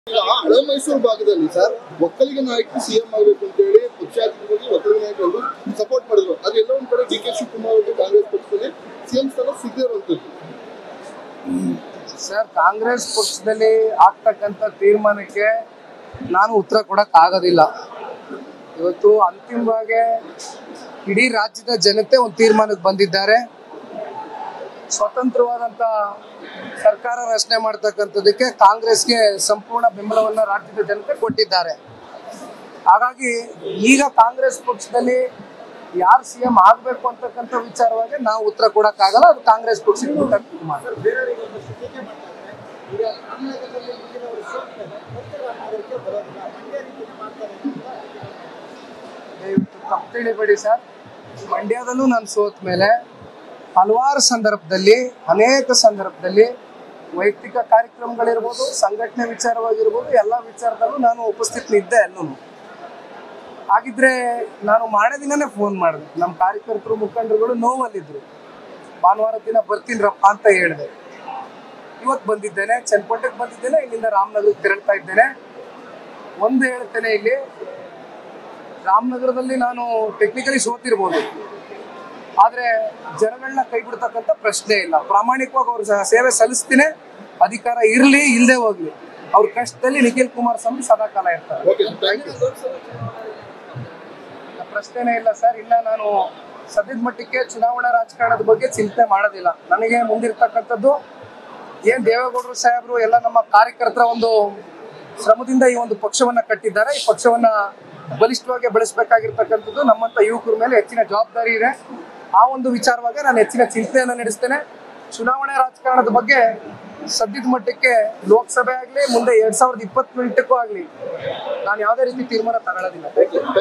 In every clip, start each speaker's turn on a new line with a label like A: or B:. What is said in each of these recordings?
A: ಈಗ ಹಳೆ ಮೈಸೂರು ಭಾಗದಲ್ಲಿ ಸರ್ ಒಕ್ಕಲಿಗ ನಾಯಕರು ಸಿಎಂ ಆಗಬೇಕು ಅಂತ ಹೇಳಿ ಪಕ್ಷಾಧಿಕಾರಿ ಒಕ್ಕಲಿಗ ನಾಯಕರು ಸಪೋರ್ಟ್ ಮಾಡಿದ್ರು ಆದ್ರೆ ಎಲ್ಲ ಒಂದ್ ಕಡೆ ಡಿ ಕೆ ಶಿವಕುಮಾರ್ ಅವರು ಕಾಂಗ್ರೆಸ್ ಪಕ್ಷದಲ್ಲಿ ಸಿಎಂ ಸ್ಥಾನ ಸಿಗದೇ ಇರುವಂತದ್ದು
B: ಸರ್ ಕಾಂಗ್ರೆಸ್ ಪಕ್ಷದಲ್ಲಿ ಆಗ್ತಕ್ಕಂಥ ತೀರ್ಮಾನಕ್ಕೆ ನಾನು ಉತ್ತರ ಕೊಡಕ್ ಆಗೋದಿಲ್ಲ ಇವತ್ತು ಅಂತಿಮವಾಗಿ ಇಡೀ ರಾಜ್ಯದ ಜನತೆ ಒಂದು ತೀರ್ಮಾನಕ್ಕೆ ಬಂದಿದ್ದಾರೆ ಸ್ವತಂತ್ರವಾದಂಥ ಸರ್ಕಾರ ರಚನೆ ಮಾಡ್ತಕ್ಕಂಥದ್ದಕ್ಕೆ ಕಾಂಗ್ರೆಸ್ಗೆ ಸಂಪೂರ್ಣ ಬೆಂಬಲವನ್ನ ರಾಜ್ಯದ ಜನತೆ ಕೊಟ್ಟಿದ್ದಾರೆ ಹಾಗಾಗಿ ಈಗ ಕಾಂಗ್ರೆಸ್ ಪಕ್ಷದಲ್ಲಿ ಯಾರು ಸಿ ಎಂ ಆಗಬೇಕು ಅಂತಕ್ಕಂಥ ವಿಚಾರವಾಗಿ ನಾವು ಉತ್ತರ ಕೊಡಕ್ಕಾಗಲ್ಲ ಅದು ಕಾಂಗ್ರೆಸ್ ಪಕ್ಷಕ್ಕೆ ಬಿಟ್ಟ ತೀರ್ಮಾನ ದಯವಿಟ್ಟು ತಪ್ಪು ತಿಳಿಬೇಡಿ ಸರ್ ಮಂಡ್ಯದಲ್ಲೂ ನಾನು ಸೋತ ಮೇಲೆ ಹಲವಾರು ಸಂದರ್ಭದಲ್ಲಿ ಅನೇಕ ಸಂದರ್ಭದಲ್ಲಿ ವೈಯಕ್ತಿಕ ಕಾರ್ಯಕ್ರಮಗಳಿರ್ಬೋದು ಸಂಘಟನೆ ವಿಚಾರವಾಗಿರ್ಬೋದು ಎಲ್ಲ ವಿಚಾರದಲ್ಲೂ ನಾನು ಉಪಸ್ಥಿತನಿದ್ದೆ ಅಲ್ಲೂ ಹಾಗಿದ್ರೆ ನಾನು ಮಾಡೋ ದಿನನೇ ಫೋನ್ ಮಾಡಿದೆ ನಮ್ಮ ಕಾರ್ಯಕರ್ತರು ಮುಖಂಡರುಗಳು ನೋವಲ್ಲಿದ್ರು ಭಾನುವಾರ ದಿನ ಬರ್ತೀನಿರಪ್ಪ ಅಂತ ಹೇಳಿದೆ ಇವತ್ತು ಬಂದಿದ್ದೇನೆ ಚನ್ನಪಟ್ಟಣಕ್ಕೆ ಬಂದಿದ್ದೇನೆ ಇಲ್ಲಿಂದ ರಾಮನಗರಕ್ಕೆ ತೆರಳ್ತಾ ಇದ್ದೇನೆ ಒಂದು ಹೇಳ್ತೇನೆ ಇಲ್ಲಿ ರಾಮನಗರದಲ್ಲಿ ನಾನು ಟೆಕ್ನಿಕಲಿ ಸೋತಿರ್ಬೋದು ಆದ್ರೆ ಜನಗಳನ್ನ ಕೈ ಬಿಡ್ತಕ್ಕಂಥ ಪ್ರಶ್ನೆ ಇಲ್ಲ ಪ್ರಾಮಾಣಿಕವಾಗಿ ಅವ್ರ ಸ- ಸೇವೆ ಸಲ್ಲಿಸ್ತೀನಿ ಅಧಿಕಾರ ಇರ್ಲಿ ಇಲ್ಲದೆ ಹೋಗ್ಲಿ ಅವ್ರ ಕಷ್ಟದಲ್ಲಿ ನಿಖಿಲ್ ಕುಮಾರಸ್ವಾಮಿ ಸದಾಕಾಲ ಇರ್ತಾರೆ
A: ಓಕೆ ಥ್ಯಾಂಕ್ ಯು
B: ಪ್ರಶ್ನೆನೇ ಇಲ್ಲ ಸರ್ ಇಲ್ಲ ನಾನು ಸದ್ಯದ ಮಟ್ಟಕ್ಕೆ ಚುನಾವಣಾ ರಾಜಕಾರಣದ ಬಗ್ಗೆ ಚಿಂತೆ ಮಾಡೋದಿಲ್ಲ ನನಗೆ ಮುಂದಿರ್ತಕ್ಕಂಥದ್ದು ಏನ್ ದೇವೇಗೌಡರು ಸಾಹೇಬರು ಎಲ್ಲ ನಮ್ಮ ಕಾರ್ಯಕರ್ತರ ಒಂದು ಶ್ರಮದಿಂದ ಈ ಒಂದು ಪಕ್ಷವನ್ನ ಕಟ್ಟಿದ್ದಾರೆ ಈ ಪಕ್ಷವನ್ನ ಬಲಿಷ್ಠವಾಗಿ ಬೆಳೆಸಬೇಕಾಗಿರ್ತಕ್ಕಂಥದ್ದು ನಮ್ಮಂತ ಯುವಕರ ಮೇಲೆ ಹೆಚ್ಚಿನ ಜವಾಬ್ದಾರಿ ಇದೆ ಆ ಒಂದು ವಿಚಾರವಾಗಿ ನಾನು ಹೆಚ್ಚಿನ ಚಿಂತೆಯನ್ನು ನಡೆಸ್ತೇನೆ ಚುನಾವಣೆ ರಾಜಕಾರಣದ ಬಗ್ಗೆ ಸದ್ಯದ ಮಟ್ಟಕ್ಕೆ ಲೋಕಸಭೆ ಆಗ್ಲಿ ಮುಂದೆ ಎರಡ್ ಸಾವಿರದ ಇಪ್ಪತ್ತೆಂಟಕ್ಕೂ ಆಗ್ಲಿ ನಾನು ಯಾವುದೇ ರೀತಿ ತೀರ್ಮಾನ ತಗೊಳ್ಳೋದಿಲ್ಲ Thank you.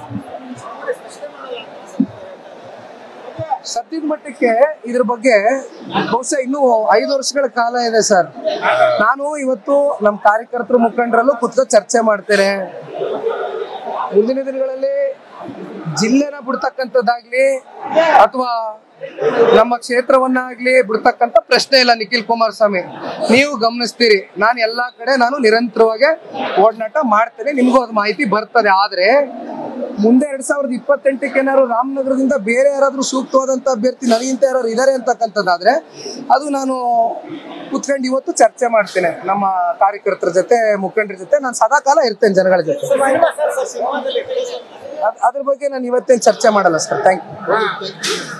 B: ಸದ್ಯದ ಮಟ್ಟಕ್ಕೆ ಇದ್ರ ಬಗ್ಗೆ ಬಹುಶಃ ಇನ್ನೂ ಐದು ವರ್ಷಗಳ ಕಾಲ ಇದೆ ಸರ್ ನಾನು ಇವತ್ತು ನಮ್ಮ ಕಾರ್ಯಕರ್ತರು ಮುಖಂಡರಲ್ಲೂ ಕುತ್ಕೊ ಚರ್ಚೆ ಮಾಡ್ತೇನೆ ಮುಂದಿನ ದಿನಗಳಲ್ಲಿ ಜಿಲ್ಲೆನ ಬಿಡ್ತಕ್ಕಂಥದ್ದಾಗ್ಲಿ ಅಥವಾ ನಮ್ಮ ಕ್ಷೇತ್ರವನ್ನಾಗ್ಲಿ ಬಿಡ್ತಕ್ಕಂಥ ಪ್ರಶ್ನೆ ಇಲ್ಲ ನಿಖಿಲ್ ಕುಮಾರಸ್ವಾಮಿ ನೀವು ಗಮನಿಸ್ತೀರಿ ನಾನು ಎಲ್ಲಾ ಕಡೆ ನಾನು ನಿರಂತರವಾಗಿ ಓಡಾಟ ಮಾಡ್ತೇನೆ ನಿಮಗೂ ಅದು ಮಾಹಿತಿ ಬರ್ತದೆ ಆದ್ರೆ ಮುಂದೆ ಎರಡ್ ಸಾವಿರದ ಇಪ್ಪತ್ತೆಂಟಕ್ಕೆ ಏನಾದ್ರು ರಾಮನಗರದಿಂದ ಬೇರೆ ಯಾರಾದ್ರೂ ಸೂಕ್ತವಾದಂತ ಅಭ್ಯರ್ಥಿ ನನಗಿಂತ ಯಾರು ಇದಾರೆ ಅಂತಕ್ಕಂಥದ್ದಾದ್ರೆ ಅದು ನಾನು ಕುತ್ಕೊಂಡು ಇವತ್ತು ಚರ್ಚೆ ಮಾಡ್ತೇನೆ ನಮ್ಮ ಕಾರ್ಯಕರ್ತರ ಜೊತೆ ಮುಖಂಡರ ಜೊತೆ ನಾನು ಸದಾ ಕಾಲ ಇರ್ತೇನೆ ಜನಗಳ ಜೊತೆ ಅದ್- ಅದ್ರ ಬಗ್ಗೆ ನಾನು ಇವತ್ತೇನು ಚರ್ಚೆ ಮಾಡಲ್ಲ sir thank you
A: thank you